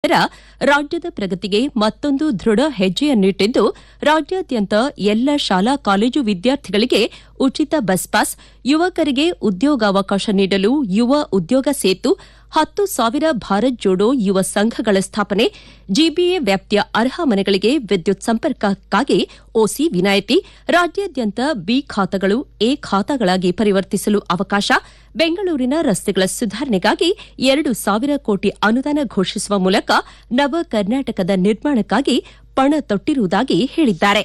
ಸರ್ಕಾರ ರಾಜ್ಯದ ಪ್ರಗತಿಗೆ ಮತ್ತೊಂದು ದೃಢ ಹೆಜ್ಜೆಯನ್ನಿಟ್ಟಿದ್ದು ರಾಜ್ಯಾದ್ಯಂತ ಎಲ್ಲ ಶಾಲಾ ಕಾಲೇಜು ವಿದ್ಯಾರ್ಥಿಗಳಿಗೆ ಉಚಿತ ಬಸ್ ಪಾಸ್ ಯುವಕರಿಗೆ ಉದ್ಯೋಗಾವಕಾಶ ನೀಡಲು ಯುವ ಉದ್ಯೋಗ ಸೇತು ಹತ್ತು ಸಾವಿರ ಭಾರತ್ ಜೋಡೋ ಯುವ ಸಂಘಗಳ ಸ್ಥಾಪನೆ ಜಿಬಿಎ ವ್ಯಾಪ್ತಿಯ ಅರ್ಹ ಮನೆಗಳಿಗೆ ವಿದ್ಯುತ್ ಸಂಪರ್ಕಕ್ಕಾಗಿ ಒಸಿ ವಿನಾಯಿತಿ ರಾಜ್ಯಾದ್ಯಂತ ಬಿ ಖಾತಾಗಳು ಎ ಖಾತಾಗಳಾಗಿ ಪರಿವರ್ತಿಸಲು ಅವಕಾಶ ಬೆಂಗಳೂರಿನ ರಸ್ತೆಗಳ ಸುಧಾರಣೆಗಾಗಿ ಎರಡು ಸಾವಿರ ಕೋಟಿ ಅನುದಾನ ಘೋಷಿಸುವ ಮೂಲಕ ನವ ಕರ್ನಾಟಕದ ನಿರ್ಮಾಣಕ್ಕಾಗಿ ಪಣ ತೊಟ್ಟಿರುವುದಾಗಿ ಹೇಳಿದ್ದಾರೆ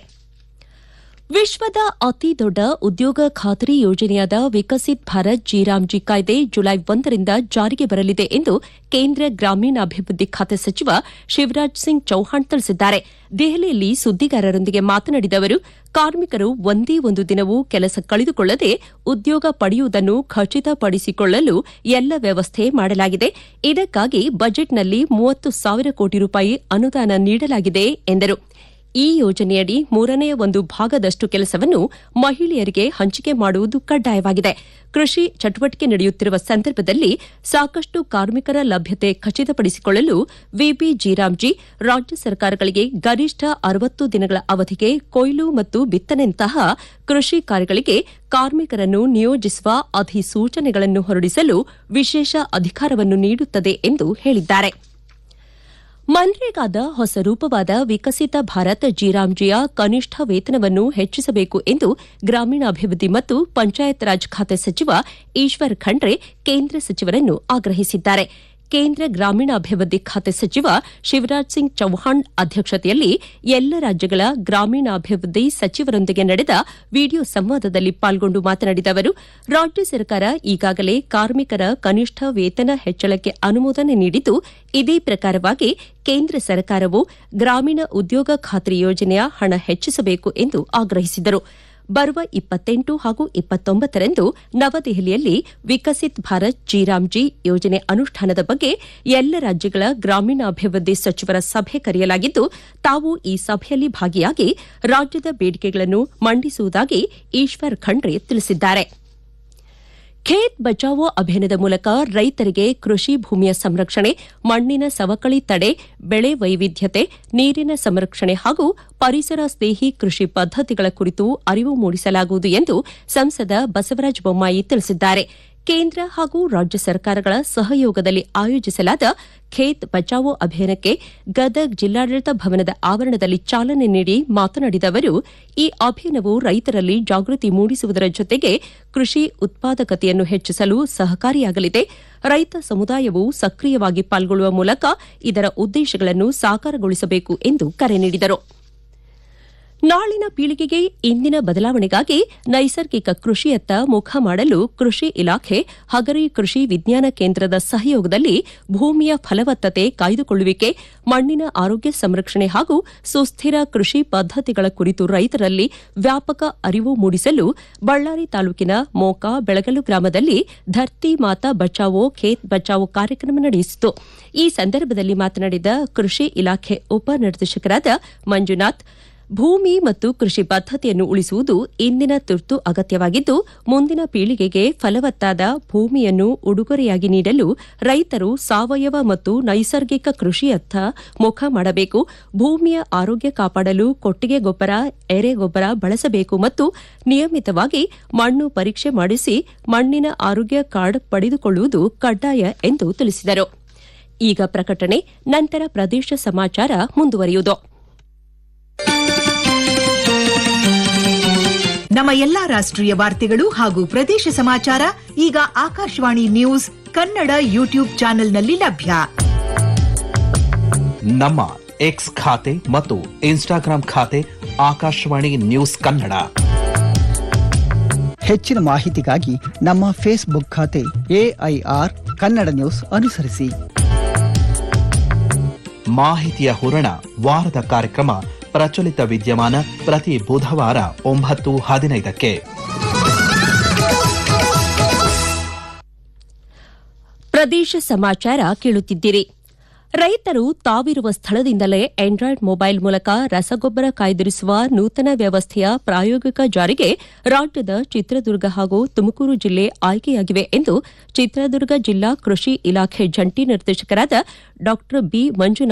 ವಿಶ್ವದ ಅತಿ ದೊಡ್ಡ ಉದ್ಯೋಗ ಖಾತರಿ ಯೋಜನೆಯಾದ ವಿಕಸಿತ್ ಭಾರತ್ ಜಿರಾಮ್ಜಿ ಕಾಯ್ದೆ ಜುಲೈ ಒಂದರಿಂದ ಜಾರಿಗೆ ಬರಲಿದೆ ಎಂದು ಕೇಂದ್ರ ಗ್ರಾಮೀಣಾಭಿವೃದ್ಧಿ ಖಾತೆ ಸಚಿವ ಶಿವರಾಜ್ ಸಿಂಗ್ ಚೌಹಾಣ್ ತಿಳಿಸಿದ್ದಾರೆ ದೆಹಲಿಯಲ್ಲಿ ಸುದ್ದಿಗಾರರೊಂದಿಗೆ ಮಾತನಾಡಿದ ಅವರು ಕಾರ್ಮಿಕರು ಒಂದೇ ಒಂದು ದಿನವೂ ಕೆಲಸ ಕಳೆದುಕೊಳ್ಳದೆ ಉದ್ಯೋಗ ಪಡೆಯುವುದನ್ನು ಖಚಿತಪಡಿಸಿಕೊಳ್ಳಲು ಎಲ್ಲ ವ್ಯವಸ್ಥೆ ಮಾಡಲಾಗಿದೆ ಇದಕ್ಕಾಗಿ ಬಜೆಟ್ನಲ್ಲಿ ಮೂವತ್ತು ಸಾವಿರ ಕೋಟಿ ರೂಪಾಯಿ ಅನುದಾನ ನೀಡಲಾಗಿದೆ ಎಂದರು ಈ ಯೋಜನೆಯಡಿ ಮೂರನೇ ಒಂದು ಭಾಗದಷ್ಟು ಕೆಲಸವನ್ನು ಮಹಿಳೆಯರಿಗೆ ಹಂಚಿಕೆ ಮಾಡುವುದು ಕಡ್ಡಾಯವಾಗಿದೆ ಕೃಷಿ ಚಟುವಟಿಕೆ ನಡೆಯುತ್ತಿರುವ ಸಂದರ್ಭದಲ್ಲಿ ಸಾಕಷ್ಟು ಕಾರ್ಮಿಕರ ಲಭ್ಯತೆ ಖಚಿತಪಡಿಸಿಕೊಳ್ಳಲು ವಿಬಿ ಜಿರಾಮ್ಜಿ ರಾಜ್ಯ ಸರ್ಕಾರಗಳಿಗೆ ಗರಿಷ್ಠ ಅರವತ್ತು ದಿನಗಳ ಅವಧಿಗೆ ಕೊಯ್ಲು ಮತ್ತು ಬಿತ್ತನೆಯಂತಹ ಕೃಷಿ ಕಾರ್ಯಗಳಿಗೆ ಕಾರ್ಮಿಕರನ್ನು ನಿಯೋಜಿಸುವ ಅಧಿಸೂಚನೆಗಳನ್ನು ಹೊರಡಿಸಲು ವಿಶೇಷ ಅಧಿಕಾರವನ್ನು ನೀಡುತ್ತದೆ ಎಂದು ಹೇಳಿದ್ದಾರೆ ಮನ್ರೇಗಾದ ಹೊಸ ರೂಪವಾದ ವಿಕಸಿತ ಭಾರತ್ ಜಿರಾಮ್ಜಿಯ ಕನಿಷ್ಠ ವೇತನವನ್ನು ಹೆಚ್ಚಿಸಬೇಕು ಎಂದು ಗ್ರಾಮೀಣಾಭಿವೃದ್ಧಿ ಮತ್ತು ಪಂಚಾಯತ್ ರಾಜ್ ಖಾತೆ ಸಚಿವ ಈಶ್ವರ್ ಖಂಡ್ರೆ ಕೇಂದ್ರ ಸಚಿವರನ್ನು ಆಗ್ರಹಿಸಿದ್ದಾರೆ ಕೇಂದ್ರ ಗ್ರಾಮೀಣಾಭಿವೃದ್ಧಿ ಖಾತೆ ಸಚಿವ ಶಿವರಾಜ್ ಸಿಂಗ್ ಚೌಹಾಣ್ ಅಧ್ಯಕ್ಷತೆಯಲ್ಲಿ ಎಲ್ಲ ರಾಜ್ಯಗಳ ಗ್ರಾಮೀಣಾಭಿವೃದ್ಧಿ ಸಚಿವರೊಂದಿಗೆ ನಡೆದ ವಿಡಿಯೋ ಸಂವಾದದಲ್ಲಿ ಪಾಲ್ಗೊಂಡು ಮಾತನಾಡಿದ ಅವರು ರಾಜ್ಯ ಸರ್ಕಾರ ಈಗಾಗಲೇ ಕಾರ್ಮಿಕರ ಕನಿಷ್ಠ ವೇತನ ಹೆಚ್ಚಳಕ್ಕೆ ಅನುಮೋದನೆ ನೀಡಿದ್ದು ಇದೇ ಪ್ರಕಾರವಾಗಿ ಕೇಂದ್ರ ಸರ್ಕಾರವು ಗ್ರಾಮೀಣ ಉದ್ಯೋಗ ಖಾತ್ರಿ ಯೋಜನೆಯ ಹಣ ಹೆಚ್ಚಿಸಬೇಕು ಎಂದು ಆಗ್ರಹಿಸಿದರು ಬರುವ ಇಪ್ಪತ್ತೆಂಟು ಹಾಗೂ ಇಪ್ಪತ್ತೊಂಬತ್ತರಂದು ನವದೆಹಲಿಯಲ್ಲಿ ವಿಕಸಿತ್ ಭಾರತ್ ಜಿರಾಮ್ಜಿ ಯೋಜನೆ ಅನುಷ್ಠಾನದ ಬಗ್ಗೆ ಎಲ್ಲ ರಾಜ್ಯಗಳ ಗ್ರಾಮೀಣಾಭಿವೃದ್ಧಿ ಸಚಿವರ ಸಭೆ ಕರೆಯಲಾಗಿದ್ದು ತಾವು ಈ ಸಭೆಯಲ್ಲಿ ಭಾಗಿಯಾಗಿ ರಾಜ್ಯದ ಬೇಡಿಕೆಗಳನ್ನು ಮಂಡಿಸುವುದಾಗಿ ಈಶ್ವರ್ ಖಂಡ್ರೆ ತಿಳಿಸಿದ್ದಾರೆ ಖೇತ್ ಬಚಾವೋ ಅಭಿಯಾನದ ಮೂಲಕ ರೈತರಿಗೆ ಕೃಷಿ ಭೂಮಿಯ ಸಂರಕ್ಷಣೆ ಮಣ್ಣಿನ ಸವಕಳಿ ತಡೆ ಬೆಳೆ ವೈವಿಧ್ಯತೆ ನೀರಿನ ಸಂರಕ್ಷಣೆ ಹಾಗೂ ಪರಿಸರ ಸ್ನೇಹಿ ಕೃಷಿ ಪದ್ದತಿಗಳ ಕುರಿತು ಅರಿವು ಮೂಡಿಸಲಾಗುವುದು ಎಂದು ಸಂಸದ ಬಸವರಾಜ ಬೊಮ್ಮಾಯಿ ತಿಳಿಸಿದ್ದಾರೆ ಕೇಂದ್ರ ಹಾಗೂ ರಾಜ್ಯ ಸರ್ಕಾರಗಳ ಸಹಯೋಗದಲ್ಲಿ ಆಯೋಜಿಸಲಾದ ಖೇತ್ ಬಚಾವೋ ಅಭಿಯಾನಕ್ಕೆ ಗದಗ್ ಜಿಲ್ಲಾಡಳಿತ ಭವನದ ಆವರಣದಲ್ಲಿ ಚಾಲನೆ ನೀಡಿ ಮಾತನಾಡಿದ ಅವರು ಈ ಅಭಿಯಾನವು ರೈತರಲ್ಲಿ ಜಾಗೃತಿ ಮೂಡಿಸುವುದರ ಜೊತೆಗೆ ಕೃಷಿ ಉತ್ಪಾದಕತೆಯನ್ನು ಹೆಚ್ಚಿಸಲು ಸಹಕಾರಿಯಾಗಲಿದೆ ರೈತ ಸಮುದಾಯವು ಸಕ್ರಿಯವಾಗಿ ಪಾಲ್ಗೊಳ್ಳುವ ಮೂಲಕ ಇದರ ಉದ್ದೇಶಗಳನ್ನು ಸಾಕಾರಗೊಳಿಸಬೇಕು ಎಂದು ಕರೆ ನೀಡಿದರು ನಾಳಿನ ಪೀಳಿಗೆಗೆ ಇಂದಿನ ಬದಲಾವಣೆಗಾಗಿ ನೈಸರ್ಗಿಕ ಕೃಷಿಯತ್ತ ಮುಖ ಮಾಡಲು ಕೃಷಿ ಇಲಾಖೆ ಹಗರಿ ಕೃಷಿ ವಿಜ್ಞಾನ ಕೇಂದ್ರದ ಸಹಯೋಗದಲ್ಲಿ ಭೂಮಿಯ ಫಲವತ್ತತೆ ಕಾಯ್ದುಕೊಳ್ಳುವಿಕೆ ಮಣ್ಣಿನ ಆರೋಗ್ಯ ಸಂರಕ್ಷಣೆ ಹಾಗೂ ಸುಸ್ಥಿರ ಕೃಷಿ ಪದ್ದತಿಗಳ ಕುರಿತು ರೈತರಲ್ಲಿ ವ್ಯಾಪಕ ಅರಿವು ಮೂಡಿಸಲು ಬಳ್ಳಾರಿ ತಾಲೂಕಿನ ಮೋಕ ಬೆಳಗಲು ಗ್ರಾಮದಲ್ಲಿ ಧರ್ತಿ ಮಾತಾ ಬಚಾವೋ ಖೇತ್ ಬಚಾವೋ ಕಾರ್ಯಕ್ರಮ ನಡೆಯಿತು ಈ ಸಂದರ್ಭದಲ್ಲಿ ಮಾತನಾಡಿದ ಕೃಷಿ ಇಲಾಖೆ ಉಪನಿರ್ದೇಶಕರಾದ ಮಂಜುನಾಥ್ ಭೂಮಿ ಮತ್ತು ಕೃಷಿ ಪದ್ದತಿಯನ್ನು ಉಳಿಸುವುದು ಇಂದಿನ ತುರ್ತು ಅಗತ್ಯವಾಗಿದ್ದು ಮುಂದಿನ ಪೀಳಿಗೆಗೆ ಫಲವತ್ತಾದ ಭೂಮಿಯನ್ನು ಉಡುಗೊರೆಯಾಗಿ ನೀಡಲು ರೈತರು ಸಾವಯವ ಮತ್ತು ನೈಸರ್ಗಿಕ ಕೃಷಿಯತ್ತ ಮುಖ ಮಾಡಬೇಕು ಭೂಮಿಯ ಆರೋಗ್ಯ ಕಾಪಾಡಲು ಕೊಟ್ಟಿಗೆ ಗೊಬ್ಬರ ಎರೆಗೊಬ್ಬರ ಬಳಸಬೇಕು ಮತ್ತು ನಿಯಮಿತವಾಗಿ ಮಣ್ಣು ಪರೀಕ್ಷೆ ಮಾಡಿಸಿ ಮಣ್ಣಿನ ಆರೋಗ್ಯ ಕಾರ್ಡ್ ಪಡೆದುಕೊಳ್ಳುವುದು ಕಡ್ಡಾಯ ಎಂದು ತಿಳಿಸಿದರು ಈಗ ಪ್ರಕಟಣೆ ನಂತರ ಪ್ರದೇಶ ಸಮಾಚಾರ ಮುಂದುವರಿಯುವುದು ನಮ್ಮ ಎಲ್ಲಾ ರಾಷ್ಟ್ರೀಯ ವಾರ್ತೆಗಳು ಹಾಗೂ ಪ್ರದೇಶ ಸಮಾಚಾರ ಈಗ ಆಕಾಶವಾಣಿ ನ್ಯೂಸ್ ಕನ್ನಡ ಯೂಟ್ಯೂಬ್ ಚಾನೆಲ್ನಲ್ಲಿ ಲಭ್ಯ ನಮ್ಮ ಎಕ್ಸ್ ಖಾತೆ ಮತ್ತು ಇನ್ಸ್ಟಾಗ್ರಾಂ ಖಾತೆ ಆಕಾಶವಾಣಿ ನ್ಯೂಸ್ ಕನ್ನಡ ಹೆಚ್ಚಿನ ಮಾಹಿತಿಗಾಗಿ ನಮ್ಮ ಫೇಸ್ಬುಕ್ ಖಾತೆ ಎಐಆರ್ ಕನ್ನಡ ನ್ಯೂಸ್ ಅನುಸರಿಸಿ ಮಾಹಿತಿಯ ಹೂರಣ ವಾರದ ಕಾರ್ಯಕ್ರಮ ಪ್ರಚಲಿತ ವಿದ್ಯಮಾನ ಪ್ರತಿ ಬುಧವಾರ ಒಂಬತ್ತು ಹದಿನೈದಕ್ಕೆ ಪ್ರದೇಶ ಸಮಾಚಾರ ಕೇಳುತ್ತಿದ್ದೀರಿ ರೈತರು ತಾವಿರುವ ಸ್ಥಳದಿಂದಲೇ ಆಂಡ್ರಾಯ್ಡ್ ಮೊಬೈಲ್ ಮೂಲಕ ರಸಗೊಬ್ಬರ ಕಾಯ್ದಿರಿಸುವ ನೂತನ ವ್ಯವಸ್ಥೆಯ ಪ್ರಾಯೋಗಿಕ ಜಾರಿಗೆ ರಾಜ್ಯದ ಚಿತ್ರದುರ್ಗ ಹಾಗೂ ತುಮಕೂರು ಜಿಲ್ಲೆ ಆಯ್ಕೆಯಾಗಿವೆ ಎಂದು ಚಿತ್ರದುರ್ಗ ಜಿಲ್ಲಾ ಕೃಷಿ ಇಲಾಖೆ ಜಂಟಿ ನಿರ್ದೇಶಕರಾದ ಡಾ ಬಿ ಮಂಜುನಾಥ್